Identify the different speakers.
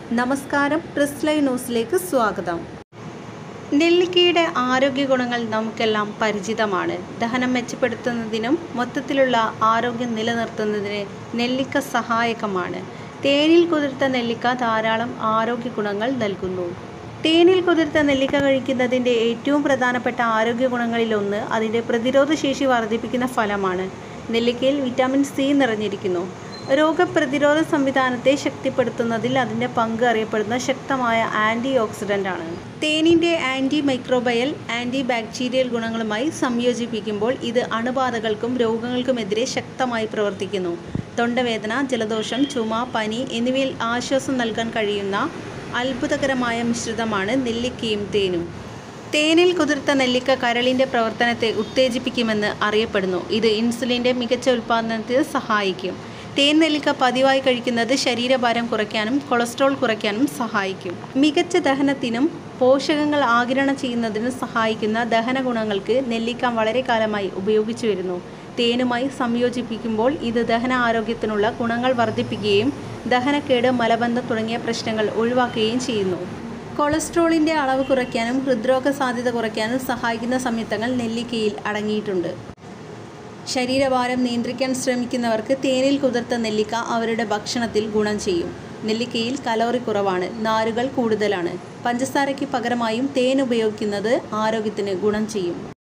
Speaker 1: നമസ്കാരം press live ന്യൂസിലേക്ക് സ്വാഗതം നെല്ലിക്കയുടെ ആരോഗ്യ ഗുണങ്ങൾ നമുക്കെല്ലാം പരിചിതമാണ് ദഹനം മെച്ചപ്പെടുത്തുന്നതിനും മൊത്തത്തിലുള്ള ആരോഗ്യം നിലനിർത്തുന്നതിന് നെല്ലിക്ക സഹായകമാണ് തേനിൽ കുതിർത്ത നെല്ലിക്ക ധാരാളം ആരോഗ്യ ഗുണങ്ങൾ നൽകുന്നു തേനിൽ കുതിർത്ത നെല്ലിക്ക കഴിക്കുന്നതിൻ്റെ ഏറ്റവും പ്രധാനപ്പെട്ട ആരോഗ്യ ഗുണങ്ങളിലൊന്ന് അതിൻ്റെ പ്രതിരോധ ശേഷി വർദ്ധിപ്പിക്കുന്ന ഫലമാണ് നെല്ലിക്കയിൽ വിറ്റാമിൻ സി നിറഞ്ഞിരിക്കുന്നു രോഗപ്രതിരോധ സംവിധാനത്തെ ശക്തിപ്പെടുത്തുന്നതിൽ അതിൻ്റെ പങ്ക് അറിയപ്പെടുന്ന ശക്തമായ ആൻറ്റി ഓക്സിഡൻ്റ് ആണ് തേനിൻ്റെ ആൻറ്റി മൈക്രോബയൽ ആൻറ്റി ബാക്ടീരിയൽ ഗുണങ്ങളുമായി സംയോജിപ്പിക്കുമ്പോൾ ഇത് അണുബാധകൾക്കും രോഗങ്ങൾക്കുമെതിരെ ശക്തമായി പ്രവർത്തിക്കുന്നു തൊണ്ടവേദന ജലദോഷം ചുമ പനി എന്നിവയിൽ ആശ്വാസം നൽകാൻ കഴിയുന്ന അത്ഭുതകരമായ മിശ്രിതമാണ് നെല്ലിക്കയും തേനും തേനിൽ കുതിർത്ത നെല്ലിക്ക കരളിൻ്റെ പ്രവർത്തനത്തെ ഉത്തേജിപ്പിക്കുമെന്ന് അറിയപ്പെടുന്നു ഇത് ഇൻസുലിൻ്റെ മികച്ച ഉൽപ്പാദനത്തിന് സഹായിക്കും തേൻ നെല്ലിക്ക പതിവായി കഴിക്കുന്നത് ശരീരഭാരം കുറയ്ക്കാനും കൊളസ്ട്രോൾ കുറയ്ക്കാനും സഹായിക്കും മികച്ച ദഹനത്തിനും പോഷകങ്ങൾ ആഗിരണം ചെയ്യുന്നതിനും സഹായിക്കുന്ന ദഹന ഗുണങ്ങൾക്ക് നെല്ലിക്ക വളരെ കാലമായി ഉപയോഗിച്ചു വരുന്നു തേനുമായി സംയോജിപ്പിക്കുമ്പോൾ ഇത് ദഹന ആരോഗ്യത്തിനുള്ള ഗുണങ്ങൾ വർദ്ധിപ്പിക്കുകയും ദഹനക്കേട് മലബന്ധം തുടങ്ങിയ പ്രശ്നങ്ങൾ ഒഴിവാക്കുകയും ചെയ്യുന്നു കൊളസ്ട്രോളിൻ്റെ അളവ് കുറയ്ക്കാനും ഹൃദ്രോഗ സാധ്യത കുറയ്ക്കാനും സഹായിക്കുന്ന സംയുക്തങ്ങൾ നെല്ലിക്കയിൽ അടങ്ങിയിട്ടുണ്ട് ശരീരഭാരം നിയന്ത്രിക്കാൻ ശ്രമിക്കുന്നവർക്ക് തേനിൽ കുതിർത്ത നെല്ലിക്ക അവരുടെ ഭക്ഷണത്തിൽ ഗുണം ചെയ്യും നെല്ലിക്കയിൽ കലോറി കുറവാണ് നാരുകൾ കൂടുതലാണ് പഞ്ചസാരയ്ക്ക് പകരമായും തേൻ ഉപയോഗിക്കുന്നത് ആരോഗ്യത്തിന് ഗുണം ചെയ്യും